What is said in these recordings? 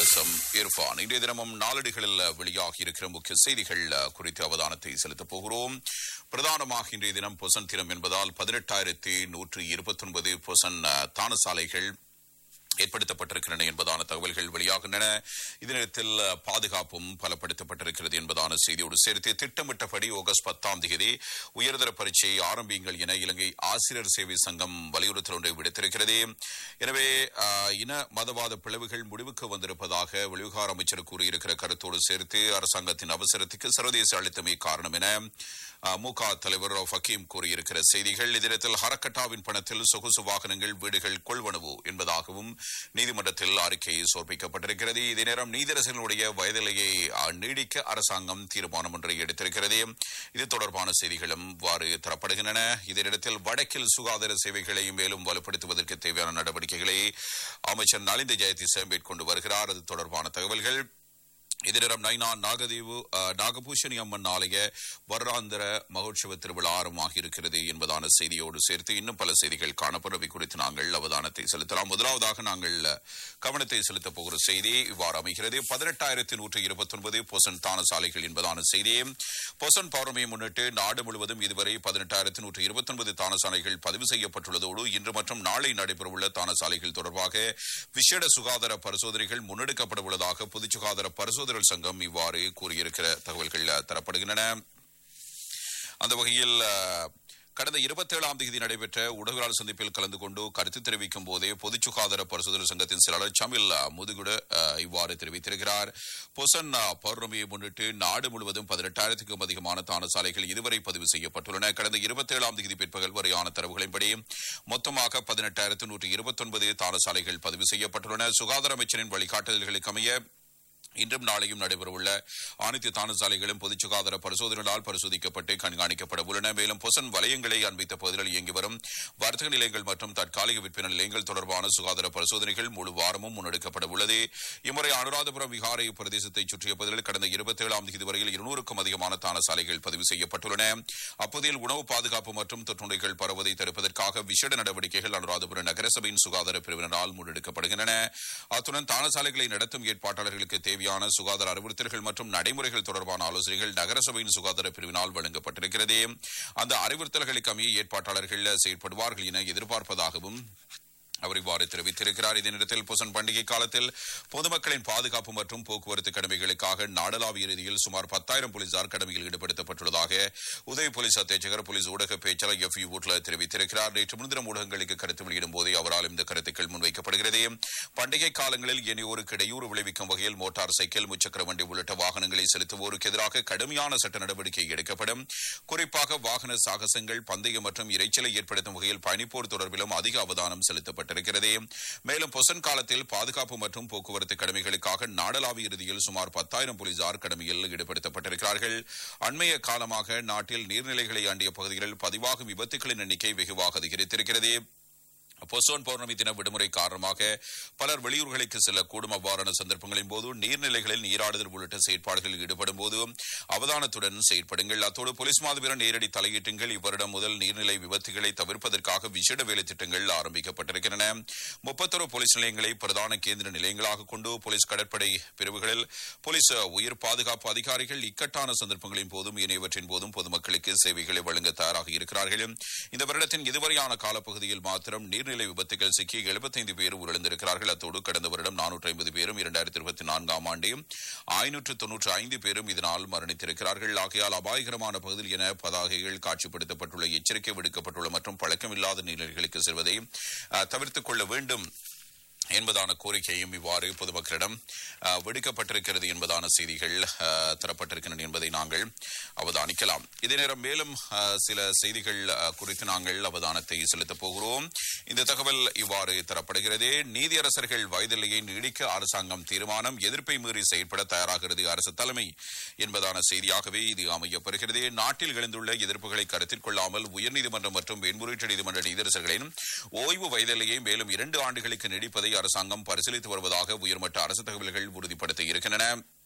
S M Irfan இன்றைய தினமும் நாளடிகளில் வெளியாகி இருக்கிற முக்கிய செய்திகள் அஹ், குறித்து அவதானத்தை செலுத்தப் போகிறோம் பிரதானமாக இன்றைய தினம் பொசன் தினம் என்பதால் பதினெட்டாயிரத்தி நூற்றி இருபத்தி ஒன்பது பொசன் அஹ், தானசாலைகள் ஏற்படுத்தப்பட்டிருக்கின்றன என்பதான தகவல்கள் வெளியாகின்றன இதே நேரத்தில் அஹ், பாதுகாப்பும் பலப்படுத்தப்பட்டிருக்கிறது என்பதான செய்தியோடு சேர்த்து திட்டமிட்டபடி ஆகஸ்ட் பத்தாம் தேதி உயர்தர பரீட்சையை ஆரம்பியுங்கள் என இலங்கை ஆசிரியர் சேவை சங்கம் வலியுறுத்தல் ஒன்றை விடுத்திருக்கிறது எனவே அஹ், இன மதவாத பிளவுகள் முடிவுக்கு வந்திருப்பதாக வெளிவிகார அமைச்சர் கூறியிருக்கிற கருத்தோடு சேர்த்து அரசாங்கத்தின் அவசரத்துக்கு சர்வதேச அழுத்தமே காரணம் என அஹ், முக தலைவர் ஃபக்கீம் கூறியிருக்கிற செய்திகள் இதனத்தில் ஹரக்கட்டாவின் பணத்தில் சொகுசு வாகனங்கள் வீடுகள் கொள்வனவு என்பதாகவும் நீதிமன்றத்தில் அறிக்கை சமர்ப்பிக்கப்பட்டிருக்கிறது இதே நேரம் நீதிரசர்களுடைய வயதிலையை அஹ், நீடிக்க அரசாங்கம் தீர்மானம் ஒன்றை எடுத்திருக்கிறது இது தொடர்பான செய்திகளும் இவ்வாறு தரப்படுகின்றன இதே நேரத்தில் வடக்கில் சுகாதார சேவைகளை மேலும் வலுப்படுத்துவதற்கு தேவையான நடவடிக்கைகளை அமைச்சர் நலிந்த ஜெயதிச மேற்கொண்டு வருகிறார் அது தொடர்பான தகவல்கள் இதனிடம் நைனா நாகதேவு அஹ், நாகபூஷணி அம்மன் ஆலய வருடாந்திர மகோற்சவ திருவிழா ஆரம்பமாக இருக்கிறது என்பதான செய்தியோடு சேர்த்து இன்னும் பல செய்திகள் காணப்படுறவை குறித்து நாங்கள் அவதானத்தை செலுத்தலாம் முதலாவதாக நாங்கள் அஹ், கவனத்தை செலுத்தப் போகிற செய்தி இவ்வாறு அமைகிறது பதினெட்டாயிரத்தி நூற்றி இருபத்தி ஒன்பது பொசன் தான சாலைகள் என்பதான செய்தி பொசன் பௌர்ணமியை முன்னிட்டு நாடு முழுவதும் இதுவரை பதினெட்டாயிரத்தி நூற்றி இருபத்தி ஒன்பது தான சாலைகள் பதிவு செய்யப்பட்டுள்ளதோடு இன்று மற்றும் நாளை நடைபெறவுள்ள தான சாலைகள் தொடர்பாக விசேட சுகாதார பரிசோதனைகள் முன்னெடுக்கப்பட உள்ளதாக பொது சுகாதார பரிசோதனை சங்கம் இவ்வாறு கூறியிருக்கிற தகவல்கள் அஹ், தரப்படுகின்றன அந்த வகையில் அஹ், கடந்த இருபத்தேழாம் தேதி நடைபெற்ற ஊடகவியலாளர் சந்திப்பில் கலந்து கொண்டு கருத்து தெரிவிக்கும் போதே பொது சுகாதார பரிசோதனை சங்கத்தின் செயலாளர் சமில் அஹ், முதுகுட அஹ், இவ்வாறு தெரிவித்திருக்கிறார் பொசன் அஹ், பௌர்ணமியை முன்னிட்டு நாடு முழுவதும் பதினெட்டாயிரத்துக்கும் அதிகமான தான சாலைகள் இதுவரை பதிவு செய்யப்பட்டுள்ளன கடந்த இருபத்தேழாம் தேதி பிற்பகல் வரையான தரவுகளின்படி மொத்தமாக பதினெட்டாயிரத்து நூற்றி இருபத்தொன்பது தான சாலைகள் பதிவு செய்யப்பட்டுள்ளன சுகாதார அமைச்சரின் வழிகாட்டுதல்களுக்கு அமைய இன்றும் நாளையும் நடைபெறவுள்ள அனைத்து தான சாலைகளும் பொது சுகாதார பரிசோதனைகளால் பரிசோதிக்கப்பட்டு கண்காணிக்கப்பட உள்ளன மேலும் பொசன் வலயங்களை அண்மித்த பகுதிகளில் இயங்கி வரும் வர்த்தக நிலையங்கள் மற்றும் தற்காலிக விற்பனை நிலையங்கள் தொடர்பான சுகாதார பரிசோதனைகள் முழு வாரமும் முன்னெடுக்கப்பட உள்ளது இம்முறை அனுராதபுரம் விகாரை பிரதேசத்தை சுற்றிய பகுதிகளில் கடந்த இருபத்தேழாம் தேதி வரையில் இருநூறுக்கும் அதிகமான தான சாலைகள் பதிவு செய்யப்பட்டுள்ளன அப்பகுதியில் உணவு பாதுகாப்பு மற்றும் தொற்றுநோய்கள் பரவுவதை தடுப்பதற்காக விசேட நடவடிக்கைகள் அனுராதபுரம் நகரசபையின் சுகாதார பிரிவினரால் முன்னெடுக்கப்படுகின்றன அத்துடன் தான சாலைகளை நடத்தும் ஏற்பாட்டாளர்களுக்கு தேவையான சுகாதார அறிவுறுத்தல்கள் மற்றும் நடைமுறைகள் தொடர்பான ஆலோசனைகள் நகரசபையின் சுகாதார பிரிவினால் வழங்கப்பட்டிருக்கிறது அந்த அறிவுறுத்தல்களுக்கு அமைய ஏற்பாட்டாளர்கள் செயற்படுவார்கள் என எதிர்பார்ப்பதாகவும் அவர் இவ்வாறு தெரிவித்திருக்கிறார் இதே நேரத்தில் புசன் பண்டிகை காலத்தில் பொதுமக்களின் பாதுகாப்பு மற்றும் போக்குவரத்து கடமைகளுக்காக நாடளாவிய ரீதியில் சுமார் பத்தாயிரம் போலீசார் கடமையில் ஈடுபடுத்தப்பட்டுள்ளதாக உதவி போலீஸ் அத்தேச்சகர் போலீஸ் ஊடக பேச்சாளர் எஃப் யூ ஊட்லர் தெரிவித்திருக்கிறார் நேற்று முன்தினம் ஊடகங்களுக்கு கருத்து வெளியிடும் போதே அவரால் இந்த கருத்துக்கள் முன்வைக்கப்படுகிறது பண்டிகை காலங்களில் இனியோருக்கு இடையூறு விளைவிக்கும் வகையில் மோட்டார் சைக்கிள் முச்சக்கர வண்டி உள்ளிட்ட வாகனங்களை செலுத்துவோருக்கு எதிராக கடுமையான சட்ட நடவடிக்கை எடுக்கப்படும் குறிப்பாக வாகன சாகசங்கள் பந்தயம் மற்றும் இரைச்சலை ஏற்படுத்தும் வகையில் பயணிப்போர் தொடர்பிலும் அதிக அவதானம் செலுத்தப்பட்டிருக்கிறது மேலும் பொசன் காலத்தில் பாதுகாப்பு மற்றும் போக்குவரத்து கடமைகளுக்காக நாடளாவிய இறுதியில் சுமார் பத்தாயிரம் போலீசார் கடமையில் ஈடுபடுத்தப்பட்டிருக்கிறார்கள் அண்மைய காலமாக நாட்டில் நீர்நிலைகளை ஆண்டிய பகுதிகளில் பதிவாகும் விபத்துகளின் எண்ணிக்கை வெகுவாக அதிகரித்திருக்கிறது பொசோன் பௌர்ணமி தின விடுமுறை காரணமாக பலர் வெளியூர்களுக்கு செல்லக்கூடும் அவ்வாறான சந்தர்ப்பங்களின் போது நீர்நிலைகளில் நீராடுதல் உள்ளிட்ட செயற்பாடுகளில் ஈடுபடும் போது அவதானத்துடன் செயற்படுங்கள் அத்தோடு போலீஸ் மாதிபர நேரடி தலையீட்டுங்கள் இவ்வருடம் முதல் நீர்நிலை விபத்துகளை தவிர்ப்பதற்காக விசேட வேலை திட்டங்கள் ஆரம்பிக்கப்பட்டிருக்கின்றன முப்பத்தொரு போலீஸ் நிலையங்களை பிரதான கேந்திர நிலையங்களாக கொண்டு போலீஸ் கடற்படை பிரிவுகளில் போலீஸ் உயிர் பாதுகாப்பு அதிகாரிகள் இக்கட்டான சந்தர்ப்பங்களின் போதும் இணையவற்றின் போதும் பொதுமக்களுக்கு சேவைகளை வழங்க தயாராக இருக்கிறார்கள் இந்த வருடத்தின் இதுவரையான காலப்பகுதியில் மாத்திரம் நீர்நிலை விபத்துகள் சிக்கி 75 பேர் உயிரிழந்திருக்கிறார்கள் அத்தோடு கடந்த வருடம் நானூற்றி ஐம்பது பேரும் இரண்டாயிரத்தி இருபத்தி நான்காம் ஆண்டு ஐநூற்று தொன்னூற்று ஐந்து பேரும் இதனால் மரணித்திருக்கிறார்கள் ஆகையால் அபாயகரமான பகுதியில் என பதாகைகள் காட்சிப்படுத்தப்பட்டுள்ள எச்சரிக்கை விடுக்கப்பட்டுள்ள மற்றும் பழக்கமில்லாத நீர்நிலைகளுக்கு செல்வதை அஹ், தவிர்த்துக் கொள்ள வேண்டும் என்பதான கோரிக்கையும் இவ்வாறு பொதுமக்களிடம் அஹ், விடுக்கப்பட்டிருக்கிறது என்பதான செய்திகள் அஹ், தரப்பட்டிருக்கின்றன என்பதை நாங்கள் அவதானிக்கலாம் இதே நேரம் மேலும் அஹ், சில செய்திகள் அஹ், குறித்து நாங்கள் அவதானத்தை செலுத்தப் போகிறோம் இந்த தகவல் இவ்வாறு தரப்படுகிறது நீதியரசர்கள் வயதில்லையை நீடிக்க அரசாங்கம் தீர்மானம் எதிர்ப்பை மீறி செயற்பட தயாராகிறது அரசு தலைமை என்பதான செய்தியாகவே இது அமையப்பெறுகிறது நாட்டில் எழுந்துள்ள எதிர்ப்புகளை கருத்தில் கொள்ளாமல் உயர்நீதிமன்றம் மற்றும் மேன்முறையீட்டு நீதிமன்ற நீதியரசர்களின் ஓய்வு வயதிலேயே மேலும் இரண்டு ஆண்டுகளுக்கு நீடிப்பதை அரசாங்கம் பரிசீலித்து வருவதாக உயர்மட்ட அரசு தகவல்கள் உறுதிப்படுத்தி இருக்கின்றன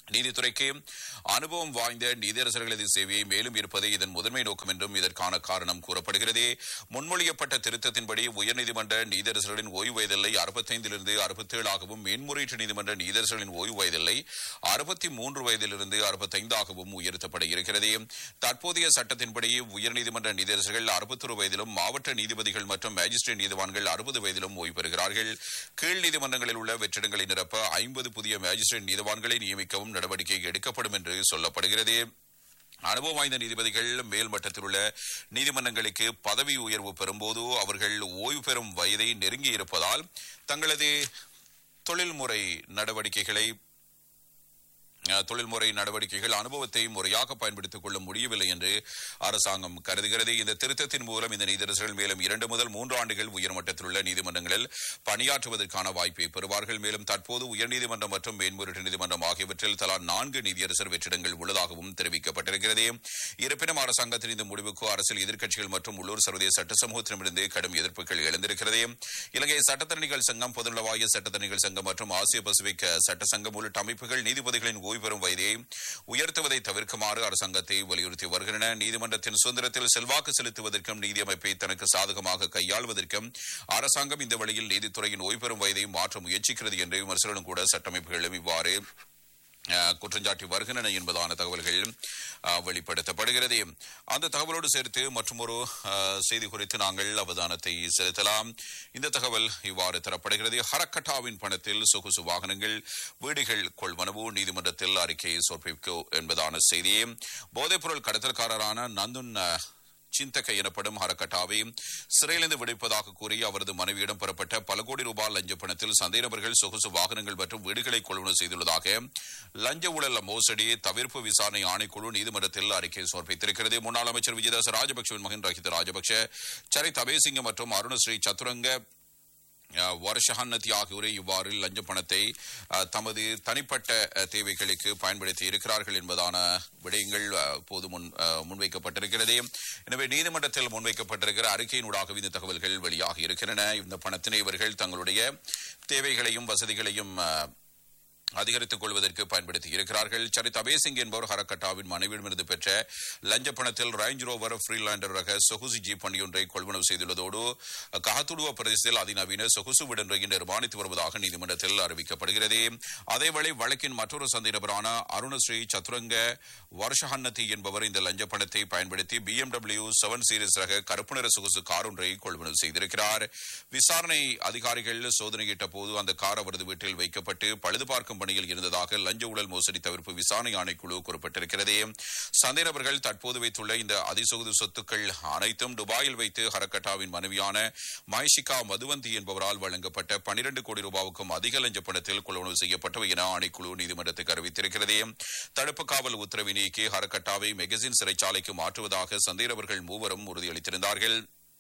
நீதித்துறைக்கு அனுபவம் வாய்ந்த நீதியரசர்களது சேவையை மேலும் இருப்பதே இதன் முதன்மை நோக்கம் என்றும் இதற்கான காரணம் கூறப்படுகிறது முன்மொழியப்பட்ட திருத்தத்தின்படி உயர்நீதிமன்ற நீதியரசர்களின் ஓய்வு வயதில்லை அறுபத்தைந்திலிருந்து அறுபத்தேழாகவும் மேன்முறையீட்டு நீதிமன்ற நீதியரசர்களின் ஓய்வு வயதில்லை அறுபத்தி மூன்று வயதிலிருந்து அறுபத்தைந்தாகவும் உயர்த்தப்பட இருக்கிறது தற்போதைய சட்டத்தின்படி உயர்நீதிமன்ற நீதியரசர்கள் அறுபத்தொரு வயதிலும் மாவட்ட நீதிபதிகள் மற்றும் மேஜிஸ்ட்ரேட் நீதிவான்கள் அறுபது வயதிலும் ஓய்வு பெறுகிறார்கள் கீழ் நீதிமன்றங்களில் உள்ள வெற்றிடங்களை நிரப்ப ஐம்பது புதிய மேஜிஸ்ட்ரேட் நீதிவான்களை நியமிக்கவும் நடவடிக்கை எடுக்கப்படும் என்று சொல்லப்படுகிறது அனுபவம் வாய்ந்த நீதிபதிகள் மேல்மட்டத்தில் உள்ள நீதிமன்றங்களுக்கு பதவி உயர்வு பெறும்போது அவர்கள் ஓய்வு பெறும் வயதை நெருங்கி இருப்பதால் தங்களது தொழில்முறை நடவடிக்கைகளை அஹ், தொழில்முறை நடவடிக்கைகள் அனுபவத்தை முறையாக பயன்படுத்திக் கொள்ள முடியவில்லை என்று அரசாங்கம் கருதுகிறது இந்த திருத்தத்தின் மூலம் இந்த நீதியரசர்கள் மேலும் இரண்டு முதல் மூன்று ஆண்டுகள் உயர்மட்டத்தில் உள்ள நீதிமன்றங்களில் பணியாற்றுவதற்கான வாய்ப்பை பெறுவார்கள் மேலும் தற்போது உயர்நீதிமன்றம் மற்றும் மேன்முறையீட்டு நீதிமன்றம் ஆகியவற்றில் தலா நான்கு நீதியரசர் வெற்றிடங்கள் உள்ளதாகவும் தெரிவிக்கப்பட்டிருக்கிறது இருப்பினும் அரசாங்கத்தின் இந்த முடிவுக்கு அரசியல் எதிர்க்கட்சிகள் மற்றும் உள்ளூர் சர்வதேச சட்ட சமூகத்திடமிருந்து கடும் எதிர்ப்புகள் எழுந்திருக்கிறது இலங்கை சட்டத்தரணிகள் சங்கம் பொதுநலவாய சட்டத்தரணிகள் சங்கம் மற்றும் ஆசிய பசிபிக் சட்ட சங்கம் உள்ளிட்ட அமைப்புகள் நீதிபதிகளின் ஓய்வு பெறும் வயதை உயர்த்துவதை தவிர்க்குமாறு அரசாங்கத்தை வலியுறுத்தி வருகின்றன நீதிமன்றத்தின் சுதந்திரத்தில் செல்வாக்கு செலுத்துவதற்கும் நீதி அமைப்பை தனக்கு சாதகமாக கையாள்வதற்கும் அரசாங்கம் இந்த வழியில் நீதித்துறையின் ஓய்வு பெறும் வயதை மாற்ற முயற்சிக்கிறது என்று விமர்சனம் கூட சட்டமைப்புகளும் இவ்வாறு அஹ், குற்றஞ்சாட்டி வருகின்றன என்பதான தகவல்கள் அஹ், வெளிப்படுத்தப்படுகிறது அந்த தகவலோடு சேர்த்து மற்றொரு அஹ், செய்தி குறித்து நாங்கள் அவதானத்தை செலுத்தலாம் இந்த தகவல் இவ்வாறு தரப்படுகிறது ஹரக்கட்டாவின் பணத்தில் சொகுசு வாகனங்கள் வீடுகள் கொள்வனவு நீதிமன்றத்தில் அறிக்கை சமர்ப்பிக்கும் என்பதான செய்தி போதைப்பொருள் கடத்தல்காரரான நந்துன் அஹ், சிந்தக எனப்படும் ஹரக்கட்டாவை சிறையிலிருந்து விடுவிப்பதாக கூறி அவரது மனைவியிடம் பெறப்பட்ட பல கோடி ரூபாய் லஞ்ச பணத்தில் சந்தேக நபர்கள் சொகுசு வாகனங்கள் மற்றும் வீடுகளை கொள்வனவு செய்துள்ளதாக லஞ்ச ஊழல் மோசடி தவிர்ப்பு விசாரணை ஆணைக்குழு நீதிமன்றத்தில் அறிக்கை சமர்ப்பித்திருக்கிறது முன்னாள் அமைச்சர் விஜயதாச ராஜபக்சவின் மகன் ரஹித ராஜபக்ஷ சரித் அபேசிங்க மற்றும் அருணஸ்ரீ சதுரங்க அஹ், வருஷஹன்னதி ஆகியோரை இவ்வாறு லஞ்ச பணத்தை அஹ், தமது தனிப்பட்ட அஹ், தேவைகளுக்கு பயன்படுத்தி இருக்கிறார்கள் என்பதான விடயங்கள் அஹ், இப்போது முன் அஹ், முன்வைக்கப்பட்டிருக்கிறது எனவே நீதிமன்றத்தில் முன்வைக்கப்பட்டிருக்கிற அறிக்கையினூடாக இந்த தகவல்கள் வெளியாகி இருக்கின்றன இந்த பணத்தினை இவர்கள் தங்களுடைய தேவைகளையும் வசதிகளையும் அஹ், அதிகரித்துக் கொள்வதற்கு பயன்படுத்தி இருக்கிறார்கள் சரித் அபேசிங் என்பவர் ஹரக்கட்டாவின் மனைவியிடமிருந்து பெற்ற லஞ்ச பணத்தில் ரேஞ்ச் ரோவர் ஃப்ரீலாண்டர் ரக சொகுசு ஜீப் வண்டியொன்றை கொள்வனவு செய்துள்ளதோடு கஹத்துடுவ பிரதேசத்தில் அதிநவீன சொகுசு விடன்றையை நிர்மாணித்து வருவதாக நீதிமன்றத்தில் அறிவிக்கப்படுகிறது அதேவேளை வழக்கின் மற்றொரு சந்தை நபரான அருணஸ்ரீ சதுரங்க வருஷஹன்னதி என்பவர் இந்த லஞ்ச பணத்தை பயன்படுத்தி பிஎம்டபிள்யூ செவன் சீரிஸ் ரக கருப்பு நிற சொகுசு கார் ஒன்றை கொள்வனவு செய்திருக்கிறார் விசாரணை அதிகாரிகள் சோதனையிட்ட போது அந்த கார் அவரது வீட்டில் வைக்கப்பட்டு பழுது பார்க்கும் பணியில் இருந்ததாக லஞ்ச ஊழல் மோசடி தவிர்ப்பு விசாரணை ஆணைக்குழு குறிப்பிட்டிருக்கிறது சந்தேக நபர்கள் தற்போது வைத்துள்ள இந்த அதிசொகுது சொத்துக்கள் அனைத்தும் துபாயில் வைத்து ஹரக்கட்டாவின் மனைவியான மைஷிகா மதுவந்தி என்பவரால் வழங்கப்பட்ட பனிரெண்டு கோடி ரூபாவுக்கும் அதிக லஞ்ச பணத்தில் கொள்வனவு செய்யப்பட்டவை என ஆணைக்குழு நீதிமன்றத்துக்கு அறிவித்திருக்கிறது தடுப்பு காவல் உத்தரவை நீக்கி ஹரக்கட்டாவை மெகசின் சிறைச்சாலைக்கு மாற்றுவதாக சந்தேக நபர்கள் மூவரும் உறுதியளித்திருந்தார்கள்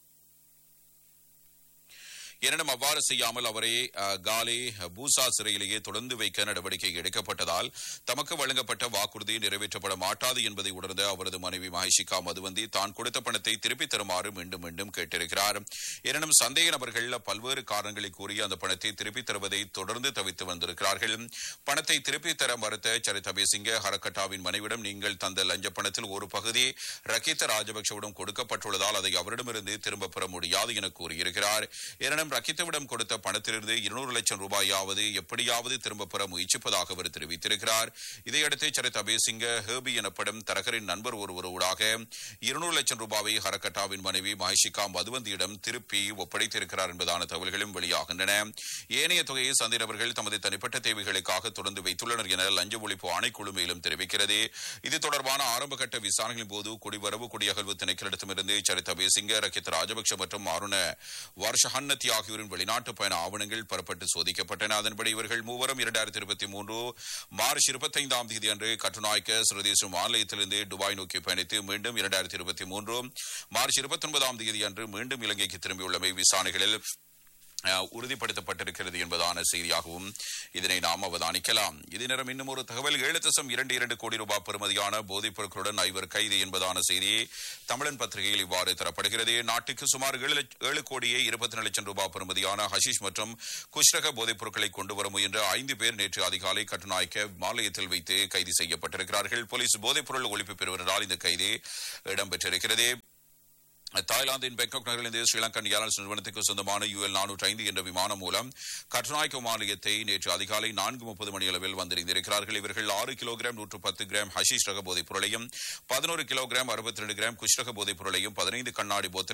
எனினும் அவ்வாறு செய்யாமல் அவரை அஹ், காலே பூசா சிறையிலேயே தொடர்ந்து வைக்க நடவடிக்கை எடுக்கப்பட்டதால் தமக்கு வழங்கப்பட்ட வாக்குறுதி நிறைவேற்றப்பட மாட்டாது என்பதை உணர்ந்த அவரது மனைவி மஹிஷிகா மதுவந்தி தான் கொடுத்த பணத்தை திருப்பித் தருமாறு மீண்டும் மீண்டும் கேட்டிருக்கிறார் எனினும் சந்தேக நபர்கள் பல்வேறு காரணங்களை கூறி அந்த பணத்தை திருப்பித் தருவதை தொடர்ந்து தவித்து வந்திருக்கிறார்கள் பணத்தை திருப்பித் தர மறுத்த சரித் அபேசிங்க ஹரக்கட்டாவின் மனைவிடம் நீங்கள் தந்த லஞ்ச பணத்தில் ஒரு பகுதி ரக்கித்த ராஜபக்சவிடம் கொடுக்கப்பட்டுள்ளதால் அதை அவரிடமிருந்து திரும்பப் பெற முடியாது என கூறியிருக்கிறார் எனினும் ரக்கித்தவிடம் கொடுத்த பணத்திலிருந்து இருநூறு லட்சம் ரூபாயாவது எப்படியாவது திரும்பப் பெற முயற்சிப்பதாக அவர் தெரிவித்திருக்கிறார் இதையடுத்து சரித் அபேசிங்க ஹேபி எனப்படும் தரகரின் நண்பர் ஒருவரோடாக இருநூறு லட்சம் ரூபாவை ஹரக்கட்டாவின் மனைவி மஹிஷிகா மதுவந்தியிடம் திருப்பி ஒப்படைத்திருக்கிறார் என்பதான தகவல்களும் வெளியாகின்றன ஏனைய தொகையை சந்திரவர்கள் தமது தனிப்பட்ட தேவைகளுக்காக தொடர்ந்து வைத்துள்ளனர் என லஞ்ச ஒழிப்பு ஆணைக்குழு மேலும் தெரிவிக்கிறது இது தொடர்பான ஆரம்பகட்ட விசாரணைகளின் போது குடிவரவு குடியகல்வு திணைக்களத்திடமிருந்து சரித் அபேசிங்க ரக்கித் ராஜபக்ஷ மற்றும் அருண வர்ஷஹன்னதி ஆகியோரின் வெளிநாட்டு பயண ஆவணங்கள் பெறப்பட்டு சோதிக்கப்பட்டன அதன்படி இவர்கள் மூவரும் இரண்டாயிரத்தி இருபத்தி மூன்று மார்ச் இருபத்தைந்தாம் தேதி அன்று கட்டுநாயக்க சுரதேச ஆலயத்திலிருந்து துபாய் நோக்கி பயணித்து மீண்டும் இரண்டாயிரத்தி இருபத்தி மூன்று மார்ச் இருபத்தி ஒன்பதாம் தேதி அன்று மீண்டும் இலங்கைக்கு திரும்பியுள்ளமை விசாரணைகளில் அஹ், உறுதிப்படுத்தப்பட்டிருக்கிறது என்பதான செய்தியாகவும் இதனை நாம் அவதானிக்கலாம் இதே நேரம் இன்னும் ஒரு தகவல் ஏழு தசம் இரண்டு இரண்டு கோடி ரூபாய் பெறுமதியான போதைப் பொருட்களுடன் ஐவர் கைது என்பதான செய்தி தமிழன் பத்திரிகையில் இவ்வாறு தரப்படுகிறது நாட்டுக்கு சுமார் ஏழு லட்ச- ஏழு கோடியே இருபத்தி நாலு லட்சம் ரூபாய் பெறுமதியான ஹஷிஷ் மற்றும் குஷ்ரக போதைப் பொருட்களை கொண்டு வர முயன்ற ஐந்து பேர் நேற்று அதிகாலை கட்டுநாயக்க மாலயத்தில் வைத்து கைது செய்யப்பட்டிருக்கிறார்கள் போலீஸ் போதைப் பொருள் ஒழிப்பு பெறுவதால் இந்த கைது இடம்பெற்றிருக்கிறது தாய்லாந்தின் பெங்காக் நகரிலிருந்து ஸ்ரீலங்கன் ஏர்லைன்ஸ் நிறுவனத்துக்கு சொந்தமான யுஎல் நானூற்றி ஐந்து என்ற விமானம் மூலம் கட்டுநாயக்க மாநிலத்தை நேற்று அதிகாலை நான்கு முப்பது மணியளவில் வந்திருந்திருக்கிறார்கள் இவர்கள் ஆறு கிலோகிராம் நூற்று பத்து கிராம் ஹஷீஷ் ரக போதைப் பொருளையும் பதினோரு கிலோகிராம் அறுபத்தி ரெண்டு கிராம் குஷ்ரக போதைப் பொருளையும் பதினைந்து கண்ணாடி போத்தல்